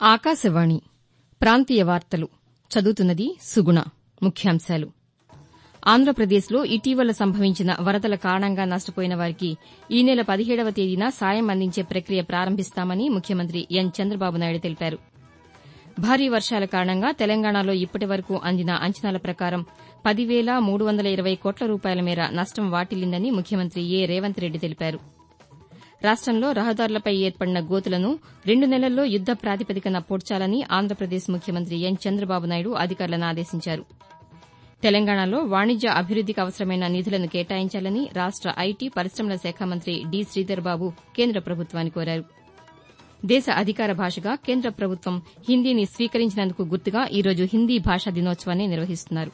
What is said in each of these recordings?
ఆకాశవాణి ప్రాంతీయ వార్తలు చదువుతున్నది సుగుణ ముఖ్యాంశాలు ఆంధ్రప్రదేశ్లో ఇటీవల సంభవించిన వరదల కారణంగా నష్టపోయిన వారికి ఈ నెల పదిహేడవ తేదీన సాయం అందించే ప్రక్రియ ప్రారంభిస్తామని ముఖ్యమంత్రి ఎన్ చంద్రబాబు నాయుడు తెలిపారు భారీ వర్షాల కారణంగా తెలంగాణలో ఇప్పటి వరకు అందిన అంచనాల ప్రకారం పది వేల మూడు వందల ఇరవై కోట్ల రూపాయల మేర నష్టం వాటిల్లిందని ముఖ్యమంత్రి ఏ రేవంత్ రెడ్డి తెలిపారు రాష్టంలో రహదారులపై ఏర్పడిన గోతులను రెండు నెలల్లో యుద్ద ప్రాతిపదికన పూడ్చాలని ఆంధ్రప్రదేశ్ ముఖ్యమంత్రి ఎన్ చంద్రబాబు నాయుడు అధికారులను ఆదేశించారు తెలంగాణలో వాణిజ్య అభివృద్దికి అవసరమైన నిధులను కేటాయించాలని రాష్ట ఐటీ పరిశమల శాఖ మంత్రి డి శ్రీధర్బాబు కేంద్ర ప్రభుత్వాన్ని కోరారు దేశ అధికార భాషగా కేంద్ర ప్రభుత్వం హిందీని స్వీకరించినందుకు గుర్తుగా ఈ రోజు హిందీ భాషా దినోత్సవాన్ని నిర్వహిస్తున్నారు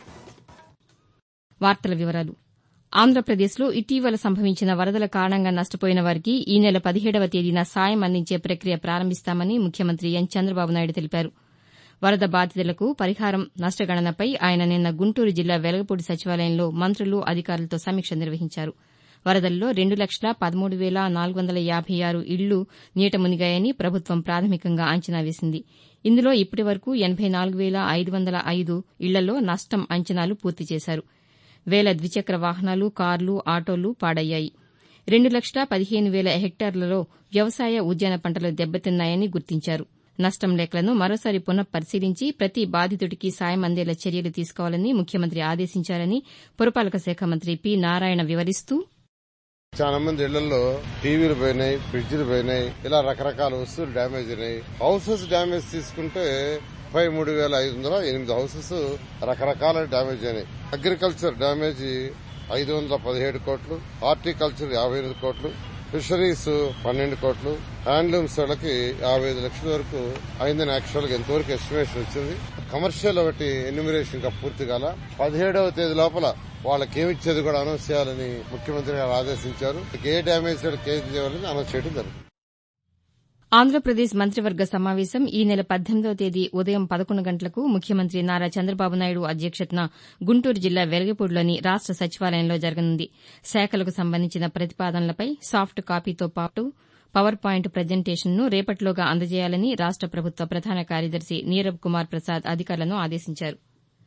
ఆంధ్రప్రదేశ్లో ఇటీవల సంభవించిన వరదల కారణంగా నష్టపోయిన వారికి ఈ నెల పదిహేడవ తేదీన సాయం అందించే ప్రక్రియ ప్రారంభిస్తామని ముఖ్యమంత్రి ఎన్ చంద్రబాబు నాయుడు తెలిపారు వరద బాధితులకు పరిహారం నష్టగణనపై ఆయన నిన్న గుంటూరు జిల్లా వెలగపూడి సచివాలయంలో మంత్రులు అధికారులతో సమీక్ష నిర్వహించారు వరదల్లో రెండు లక్షల పదమూడు వేల నాలుగు వందల యాబై ఆరు ఇళ్లు నీట మునిగాయని ప్రభుత్వం ప్రాథమికంగా అంచనా వేసింది ఇందులో ఇప్పటి వరకు ఎనబై నాలుగు వేల ఐదు వందల ఐదు ఇళ్లలో నష్టం అంచనాలు పూర్తి చేశారు వేల ద్విచక్ర వాహనాలు కార్లు ఆటోలు పాడయ్యాయి రెండు లక్షల పదిహేను వేల హెక్టార్లలో వ్యవసాయ ఉద్యాన పంటలు దెబ్బతిన్నాయని గుర్తించారు నష్టం లెక్కలను మరోసారి పునః పరిశీలించి ప్రతి బాధితుడికి సాయం అందేలా చర్యలు తీసుకోవాలని ముఖ్యమంత్రి ఆదేశించారని పురపాలక శాఖ మంత్రి పి నారాయణ వివరిస్తూ చాలా మంది ఇళ్లలో టీవీలు పోయినాయి ఫ్రిడ్జ్లు పోయినాయి ఇలా రకరకాల వస్తువులు డ్యామేజ్ అయినాయి హౌసెస్ డ్యామేజ్ తీసుకుంటే ముప్పై మూడు వేల ఐదు వందల ఎనిమిది హౌసెస్ రకరకాల డ్యామేజ్ అయినాయి అగ్రికల్చర్ డ్యామేజ్ ఐదు వందల పదిహేడు కోట్లు హార్టికల్చర్ యాభై ఎనిమిది కోట్లు ఫిషరీస్ పన్నెండు కోట్లు హ్యాండ్లూమ్స్ వాళ్ళకి యాభై ఐదు లక్షల వరకు అయిందని యాక్చువల్ గా ఎంతవరకు ఎస్టిమేషన్ వచ్చింది కమర్షియల్ ఒకటి ఎన్యూమిరేషన్ ఇంకా పూర్తి కాల పదిహేడవ తేదీ లోపల వాళ్ళకి ఏమిచ్చేది కూడా అనౌన్స్ చేయాలని ముఖ్యమంత్రి గారు ఆదేశించారు ఏ డ్యామేజ్ కేసు చేయాలని అనౌన్స్ చేయడం జరుగుతుంది ఆంధ్రప్రదేశ్ మంత్రివర్గ సమావేశం ఈ నెల పద్దెనిమిదవ తేదీ ఉదయం పదకొండు గంటలకు ముఖ్యమంత్రి నారా చంద్రబాబు నాయుడు అధ్యక్షతన గుంటూరు జిల్లా వెలగపూడిలోని రాష్ట సచివాలయంలో జరగనుంది శాఖలకు సంబంధించిన ప్రతిపాదనలపై సాఫ్ట్ కాపీతో పాటు పవర్ పాయింట్ ప్రజెంటేషన్ను రేపటిలోగా అందజేయాలని రాష్ట ప్రభుత్వ ప్రధాన కార్యదర్శి నీరబ్ కుమార్ ప్రసాద్ అధికారులను ఆదేశించారు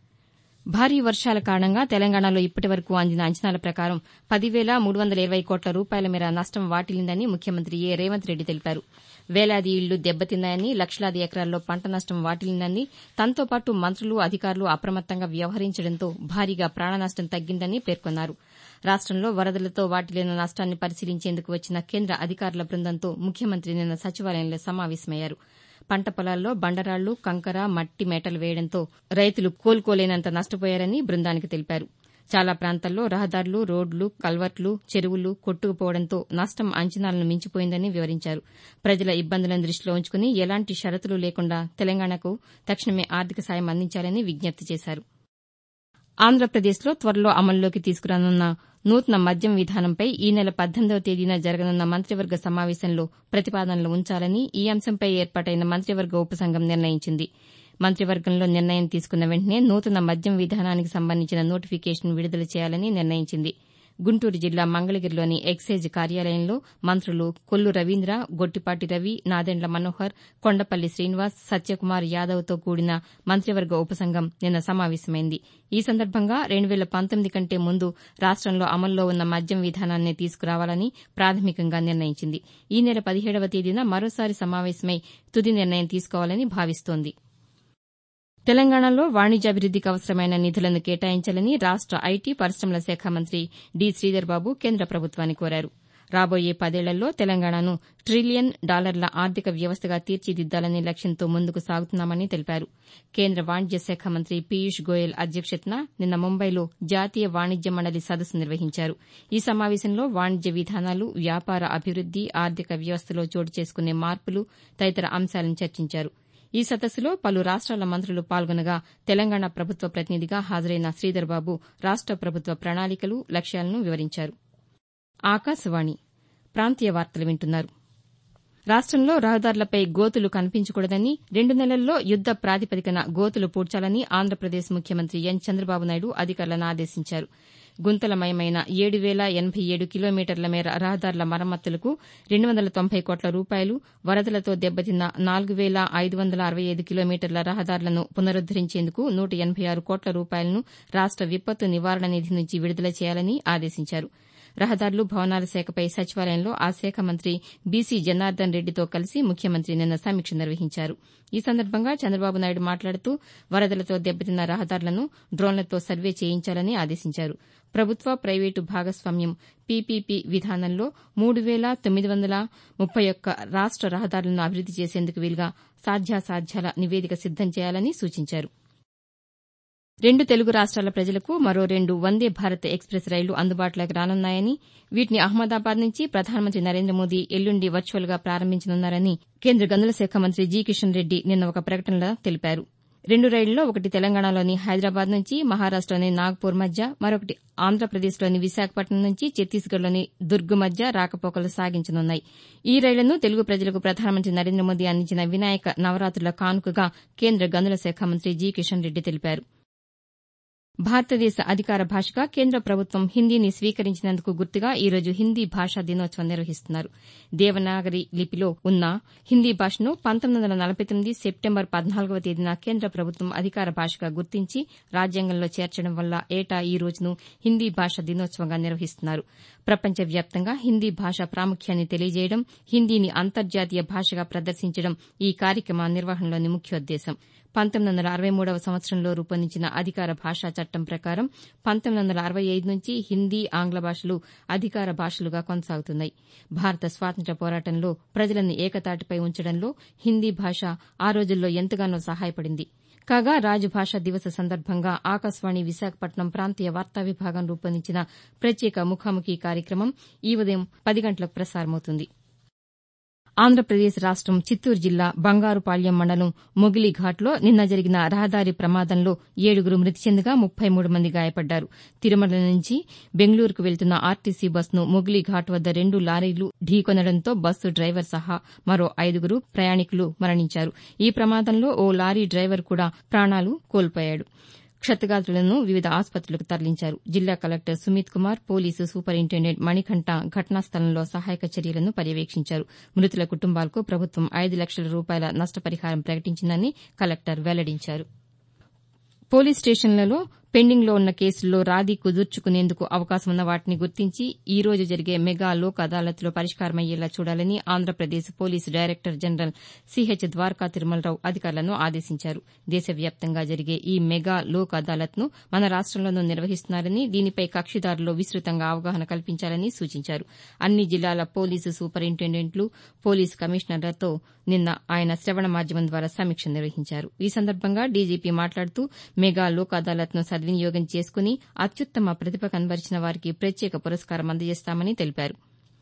భారీ వర్షాల కారణంగా తెలంగాణలో ఇప్పటి వరకు అందిన అంచనాల ప్రకారం పది వేల మూడు వందల ఇరవై కోట్ల రూపాయల మేర నష్టం వాటిల్లిందని ముఖ్యమంత్రి ఏ రేవంత్ రెడ్డి తెలిపారు వేలాది ఇళ్లు దెబ్బతిన్నాయని లక్షలాది ఎకరాల్లో పంట నష్టం వాటిల్లిందని తనతో పాటు మంత్రులు అధికారులు అప్రమత్తంగా వ్యవహరించడంతో భారీగా ప్రాణ నష్టం తగ్గిందని పేర్కొన్నారు రాష్టంలో వరదలతో వాటిల్లిన నష్టాన్ని పరిశీలించేందుకు వచ్చిన కేంద్ర అధికారుల బృందంతో ముఖ్యమంత్రి నిన్న సచివాలయంలో సమావేశమయ్యారు పంట పొలాల్లో బండరాళ్లు కంకర మట్టి మేటలు వేయడంతో రైతులు కోలుకోలేనంత నష్టపోయారని బృందానికి తెలిపారు చాలా ప్రాంతాల్లో రహదారులు రోడ్లు కల్వర్ట్లు చెరువులు కొట్టుకుపోవడంతో నష్టం అంచనాలను మించిపోయిందని వివరించారు ప్రజల ఇబ్బందులను దృష్టిలో ఉంచుకుని ఎలాంటి షరతులు లేకుండా తెలంగాణకు తక్షణమే ఆర్థిక సాయం అందించాలని విజ్ఞప్తి చేశారు ఆంధ్రప్రదేశ్లో త్వరలో అమల్లోకి తీసుకురానున్న నూతన మద్యం విధానంపై ఈ నెల పద్దెనిమిదవ తేదీన జరగనున్న మంత్రివర్గ సమావేశంలో ప్రతిపాదనలు ఉంచాలని ఈ అంశంపై ఏర్పాటైన మంత్రివర్గ ఉపసంఘం నిర్ణయించింది మంత్రివర్గంలో నిర్ణయం తీసుకున్న వెంటనే నూతన మద్యం విధానానికి సంబంధించిన నోటిఫికేషన్ విడుదల చేయాలని నిర్ణయించింది గుంటూరు జిల్లా మంగళగిరిలోని ఎక్సైజ్ కార్యాలయంలో మంత్రులు కొల్లు రవీంద్ర గొట్టిపాటి రవి నాదెండ్ల మనోహర్ కొండపల్లి శ్రీనివాస్ సత్యకుమార్ యాదవ్తో కూడిన మంత్రివర్గ ఉపసంఘం నిన్న సమావేశమైంది ఈ సందర్భంగా రెండు వేల పంతొమ్మిది కంటే ముందు రాష్టంలో అమల్లో ఉన్న మద్యం విధానాన్ని తీసుకురావాలని ప్రాథమికంగా నిర్ణయించింది ఈ నెల పదిహేడవ తేదీన మరోసారి సమావేశమై తుది నిర్ణయం తీసుకోవాలని భావిస్తోంది తెలంగాణలో వాణిజ్యాభివృద్దికి అవసరమైన నిధులను కేటాయించాలని రాష్ట ఐటీ పరిశమల శాఖ మంత్రి డి శ్రీధర్బాబు కేంద్ర ప్రభుత్వాన్ని కోరారు రాబోయే పదేళ్లలో తెలంగాణను ట్రిలియన్ డాలర్ల ఆర్థిక వ్యవస్థగా తీర్చిదిద్దాలనే లక్ష్యంతో ముందుకు సాగుతున్నామని తెలిపారు కేంద్ర వాణిజ్య శాఖ మంత్రి పీయూష్ గోయల్ అధ్యక్షతన నిన్న ముంబైలో జాతీయ వాణిజ్య మండలి సదస్సు నిర్వహించారు ఈ సమావేశంలో వాణిజ్య విధానాలు వ్యాపార అభివృద్ది ఆర్థిక వ్యవస్థలో చోటు చేసుకునే మార్పులు తదితర అంశాలను చర్చించారు ఈ సదస్సులో పలు రాష్ట్రాల మంత్రులు పాల్గొనగా తెలంగాణ ప్రభుత్వ ప్రతినిధిగా హాజరైన శ్రీధర్బాబు రాష్ట ప్రభుత్వ ప్రణాళికలు లక్ష్యాలను వివరించారు ఆకాశవాణి ప్రాంతీయ వార్తలు వింటున్నారు రాష్టంలో రహదారులపై గోతులు కనిపించకూడదని రెండు నెలల్లో యుద్ద ప్రాతిపదికన గోతులు పూడ్చాలని ఆంధ్రప్రదేశ్ ముఖ్యమంత్రి ఎన్ చంద్రబాబు నాయుడు అధికారులను ఆదేశించారు గుంతలమయమైన ఏడు వేల ఎనబై ఏడు కిలోమీటర్ల మేర రహదారుల మరమ్మతులకు రెండు వందల తొంభై కోట్ల రూపాయలు వరదలతో దెబ్బతిన్న నాలుగు వేల ఐదు వందల అరవై ఐదు కిలోమీటర్ల రహదారులను పునరుద్దరించేందుకు నూట ఎనబై ఆరు కోట్ల రూపాయలను రాష్ట విపత్తు నివారణ నిధి నుంచి విడుదల చేయాలని ఆదేశించారు రహదారులు భవనాల శాఖపై సచివాలయంలో ఆ శాఖ మంత్రి బీసీ జనార్దన్ రెడ్డితో కలిసి ముఖ్యమంత్రి నిన్న సమీక్ష నిర్వహించారు ఈ సందర్భంగా చంద్రబాబు నాయుడు మాట్లాడుతూ వరదలతో దెబ్బతిన్న రహదారులను డ్రోన్లతో సర్వే చేయించాలని ఆదేశించారు ప్రభుత్వ ప్రైవేటు భాగస్వామ్యం పీపీపీ విధానంలో మూడు వేల తొమ్మిది వందల ముప్పై ఒక్క రాష్ట రహదారులను అభివృద్ది చేసేందుకు వీలుగా సాధ్యాసాధ్యాల నివేదిక సిద్దం చేయాలని సూచించారు రెండు తెలుగు రాష్ట్రాల ప్రజలకు మరో రెండు వందే భారత్ ఎక్స్ప్రెస్ రైళ్లు అందుబాటులోకి రానున్నాయని వీటిని అహ్మదాబాద్ నుంచి ప్రధానమంత్రి నరేంద్ర మోదీ ఎల్లుండి వర్చువల్గా ప్రారంభించనున్నారని కేంద్ర గనుల శాఖ మంత్రి జి కిషన్ రెడ్డి నిన్న ఒక ప్రకటనలో తెలిపారు రెండు రైళ్లలో ఒకటి తెలంగాణలోని హైదరాబాద్ నుంచి మహారాష్టలోని నాగ్పూర్ మధ్య మరొకటి ఆంధ్రప్రదేశ్లోని విశాఖపట్నం నుంచి ఛత్తీస్గఢ్లోని దుర్గ్ మధ్య రాకపోకలు సాగించనున్నాయి ఈ రైళ్లను తెలుగు ప్రజలకు ప్రధానమంత్రి నరేంద్ర మోదీ అందించిన వినాయక నవరాతుల కానుకగా కేంద్ర గనుల శాఖ మంత్రి జి కిషన్ రెడ్డి తెలిపారు భారతదేశ అధికార భాషగా కేంద్ర ప్రభుత్వం హిందీని స్వీకరించినందుకు గుర్తుగా ఈ రోజు హిందీ భాషా దినోత్సవం నిర్వహిస్తున్నారు దేవనాగరి లిపిలో ఉన్న హిందీ భాషను పంతొమ్మిది వందల నలభై తొమ్మిది సెప్టెంబర్ పద్నాలుగవ తేదీన కేంద్ర ప్రభుత్వం అధికార భాషగా గుర్తించి రాజ్యాంగంలో చేర్చడం వల్ల ఏటా ఈ రోజును హిందీ భాషా దినోత్సవంగా నిర్వహిస్తున్నారు ప్రపంచ వ్యాప్తంగా హిందీ భాష ప్రాముఖ్యాన్ని తెలియజేయడం హిందీని అంతర్జాతీయ భాషగా ప్రదర్శించడం ఈ కార్యక్రమ నిర్వహణలోని ముఖ్యోద్దేశం పంతొమ్మిది వందల అరవై మూడవ సంవత్సరంలో రూపొందించిన అధికార భాషా చట్టం ప్రకారం పంతొమ్మిది వందల అరవై ఐదు నుంచి హిందీ ఆంగ్ల భాషలు అధికార భాషలుగా కొనసాగుతున్నాయి భారత స్వాతంత్ర్య పోరాటంలో ప్రజలను ఏకతాటిపై ఉంచడంలో హిందీ భాష ఆ రోజుల్లో ఎంతగానో సహాయపడింది కాగా రాజభాషా దివస సందర్భంగా ఆకాశవాణి విశాఖపట్నం ప్రాంతీయ వార్తా విభాగం రూపొందించిన ప్రత్యేక ముఖాముఖి కార్యక్రమం ఈ ఉదయం పది గంటలకు ప్రసారమవుతుంది ఆంధ్రప్రదేశ్ రాష్టం చిత్తూరు జిల్లా బంగారుపాళ్యం మండలం మొగిలిఘాట్లో నిన్న జరిగిన రహదారి ప్రమాదంలో ఏడుగురు మృతి చెందగా ముప్పై మూడు మంది గాయపడ్డారు తిరుమల నుంచి బెంగళూరుకు వెళ్తున్న ఆర్టీసీ బస్సును మొగిలిఘాట్ వద్ద రెండు లారీలు ఢీకొనడంతో బస్సు డ్రైవర్ సహా మరో ఐదుగురు ప్రయాణికులు మరణించారు ఈ ప్రమాదంలో ఓ లారీ డ్రైవర్ కూడా ప్రాణాలు కోల్పోయాడు క్షతగాతులను వివిధ ఆసుపత్రులకు తరలించారు జిల్లా collector Sumit Kumar police superintendent Manikanta ఘటనా స్థలంలో సహాయక చర్యలను పర్యవేక్షించారు మృతుల కుటుంబాలకు ప్రభుత్వం ఐదు లక్షల రూపాయల నష్టపరిహారం ప్రకటించిందని కలెక్టర్ వెల్లడించారు పోలీస్ స్టేషన్లలో పెండింగ్లో ఉన్న కేసుల్లో రాదీ కుదుర్చుకునేందుకు అవకాశం ఉన్న వాటిని గుర్తించి ఈ రోజు జరిగే మెగా లోక్ అదాలత్లో పరిష్కారమయ్యేలా చూడాలని Andhra Pradesh police director general CH Dwaraka Tirumala Rao అధికారులను ఆదేశించారు దేశవ్యాప్తంగా జరిగే ఈ మెగా లోక్ అదాలత్ను మన రాష్టంలోనూ నిర్వహిస్తున్నారని దీనిపై కక్షిదారుల్లో విస్తృతంగా అవగాహన కల్పించాలని సూచించారు అన్ని జిల్లాల పోలీసు సూపరింటెండెంట్లు పోలీసు కమిషనర్లతో నిన్న ఆయన శ్రవణ మాధ్యమం ద్వారా సమీక్ష నిర్వహించారు ఈ సందర్భంగా డీజీపీ మాట్లాడుతూ మెగా లోక్ అదాలత్ను సద్వినియోగం చేసుకుని అత్యుత్తమ ప్రతిభ కనబరిచిన వారికి ప్రత్యేక పురస్కారం అందజేస్తామని తెలిపారు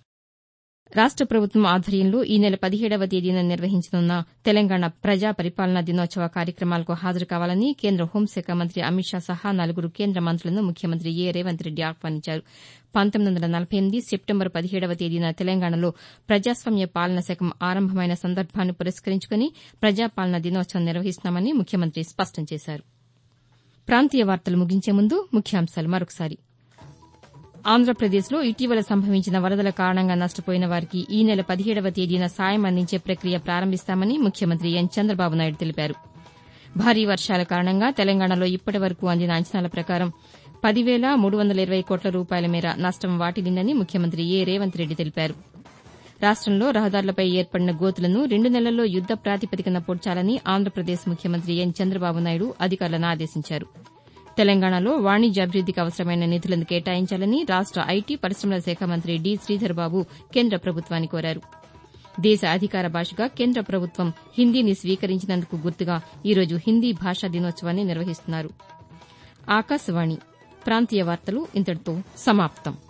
రాష్ట ప్రభుత్వం ఆధ్వర్యంలో ఈ నెల పదిహేడవ తేదీన నిర్వహించనున్న తెలంగాణ ప్రజా పరిపాలనా దినోత్సవ కార్యక్రమాలకు హాజరు కావాలని కేంద్ర హోంశాఖ మంత్రి అమిత్ షా సహా నలుగురు కేంద్ర మంత్రులను ముఖ్యమంత్రి ఏ రేవంత్ రెడ్డి ఆహ్వానించారు పంతొమ్మిది వందల నలభై ఎనిమిది సెప్టెంబర్ పదిహేడవ తేదీన తెలంగాణలో ప్రజాస్వామ్య పాలన శకం ఆరంభమైన సందర్భాన్ని పురస్కరించుకుని ప్రజాపాలన దినోత్సవం నిర్వహిస్తున్నామని ముఖ్యమంత్రి స్పష్టం చేశారు ప్రాంతీయ వార్తలు ముగించే ముందు ముఖ్యాంశాలు మరొకసారి ఆంధ్రప్రదేశ్లో ఇటీవల సంభవించిన వరదల కారణంగా నష్టపోయిన వారికి ఈ నెల పదిహేడవ తేదీన సాయం అందించే ప్రక్రియ ప్రారంభిస్తామని ముఖ్యమంత్రి ఎన్ చంద్రబాబు నాయుడు తెలిపారు భారీ వర్షాల కారణంగా తెలంగాణలో ఇప్పటి వరకు అందిన అంచనాల ప్రకారం పదివేల మూడు వందల ఇరవై కోట్ల రూపాయల మేర నష్టం వాటిల్లిందని ముఖ్యమంత్రి ఏ రేవంత్ రెడ్డి తెలిపారు రాష్టంలో రహదారులపై ఏర్పడిన గోతులను రెండు నెలల్లో యుద్ద ప్రాతిపదికన పూడ్చాలని ఆంధ్రప్రదేశ్ ముఖ్యమంత్రి ఎన్ చంద్రబాబు నాయుడు అధికారులను ఆదేశించారు తెలంగాణలో వాణిజ్యాభివృద్దికి అవసరమైన నిధులను కేటాయించాలని రాష్ట ఐటీ పరిశ్రమల శాఖ మంత్రి డి శ్రీధర్బాబు కేంద్ర ప్రభుత్వాన్ని కోరారు దేశ అధికార భాషగా కేంద్ర ప్రభుత్వం హిందీని స్వీకరించినందుకు గుర్తుగా ఈరోజు హిందీ భాషా దినోత్సవాన్ని నిర్వహిస్తున్నారు ఆకాశవాణి ప్రాంతీయ వార్తలు ఇంతటితో సమాప్తం